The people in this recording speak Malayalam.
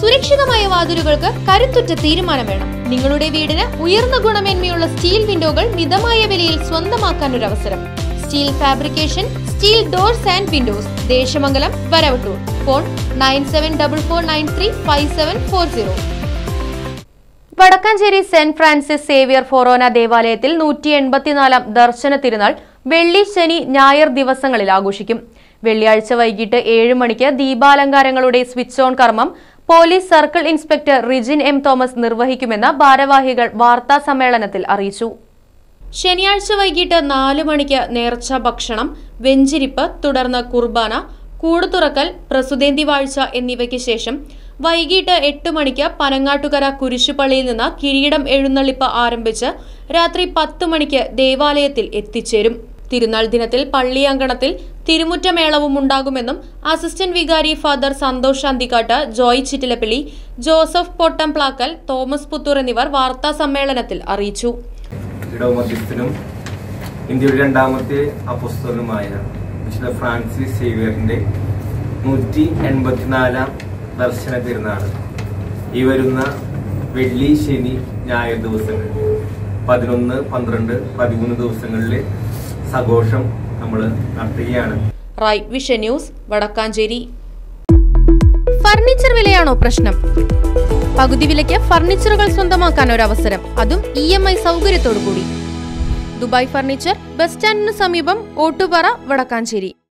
സുരക്ഷിതമായ വാതിലുകൾക്ക് കരുത്തുറ്റ തീരുമാനം വേണം നിങ്ങളുടെ വീടിന് ഉയർന്ന ഗുണമേന്മയുള്ള സ്റ്റീൽ വിൻഡോകൾ മിതമായ വിലയിൽ സ്വന്തമാക്കാൻ ഒരു അവസരം steel fabrication steel doors and windows Desamangalam Varavattoor phone nine seven double four nine three five seven four zero Vadakkanchery saint Francis Xavier ഫൊറോന ദേവാലയത്തിൽ നൂറ്റി എൺപത്തിനാലാം ദർശന തിരുനാൾ വെള്ളി ശനി ഞായർ ദിവസങ്ങളിൽ ആഘോഷിക്കും വെള്ളിയാഴ്ച വൈകിട്ട് ഏഴ് മണിക്ക് ദീപാലങ്കാരങ്ങളുടെ സ്വിച്ച് ഓൺ കർമ്മം police circle inspector Rijin M Thomas നിർവഹിക്കുമെന്ന് ഭാരവാഹികൾ വാർത്താ സമ്മേളനത്തിൽ അറിയിച്ചു ശനിയാഴ്ച വൈകിട്ട് നാല് മണിക്ക് നേർച്ച ഭക്ഷണം വെഞ്ചിരിപ്പ് തുടർന്ന് കുർബാന കൂട് തുറക്കൽ പ്രസുതേന്തി വാഴ്ച എന്നിവയ്ക്ക് ശേഷം വൈകിട്ട് എട്ട് മണിക്ക് പനങ്ങാട്ടുകര കുരിശുപള്ളിയിൽ നിന്ന് കിരീടം എഴുന്നള്ളിപ്പ് ആരംഭിച്ച് രാത്രി പത്ത് മണിക്ക് ദേവാലയത്തിൽ എത്തിച്ചേരും തിരുനാൾ ദിനത്തിൽ പള്ളി അങ്കണത്തിൽ തിരുമുറ്റമേളവും ഉണ്ടാകുമെന്നും അസിസ്റ്റന്റ് വികാരി father Santhosh Anthikkatt Joy Chittilappilly Joseph Pottamplackal Thomas Puthur എന്നിവർ വാർത്താ സമ്മേളനത്തിൽ അറിയിച്ചു ഇടവമധ്യസ്ഥനും ഇന്ത്യയുടെ രണ്ടാമത്തെ അപുസ്തകനുമായ വിശുദ്ധ ഫ്രാൻസിസ് സേവിയറിന്റെ നൂറ്റി എൺപത്തിനാലാം ദർശന തിരുനാൾ ഈ വരുന്ന വെള്ളി ശനി ഞായർ ദിവസങ്ങൾ പതിനൊന്ന് പന്ത്രണ്ട് പതിമൂന്ന് ദിവസങ്ങളിൽ സഘോഷം നമ്മൾ നടത്തുകയാണ് right vision news Vadakkanchery furniture വിലയാണോ പ്രശ്നം പകുതി വിലയ്ക്ക് ഫർണിച്ചറുകൾ സ്വന്തമാക്കാൻ ഒരു അവസരം അതും ഇ എം ഐ സൗകര്യത്തോടു കൂടി ദുബായ് ഫർണിച്ചർ ബസ് സ്റ്റാൻഡിന് സമീപം ഓട്ടുപാറ വടക്കാഞ്ചേരി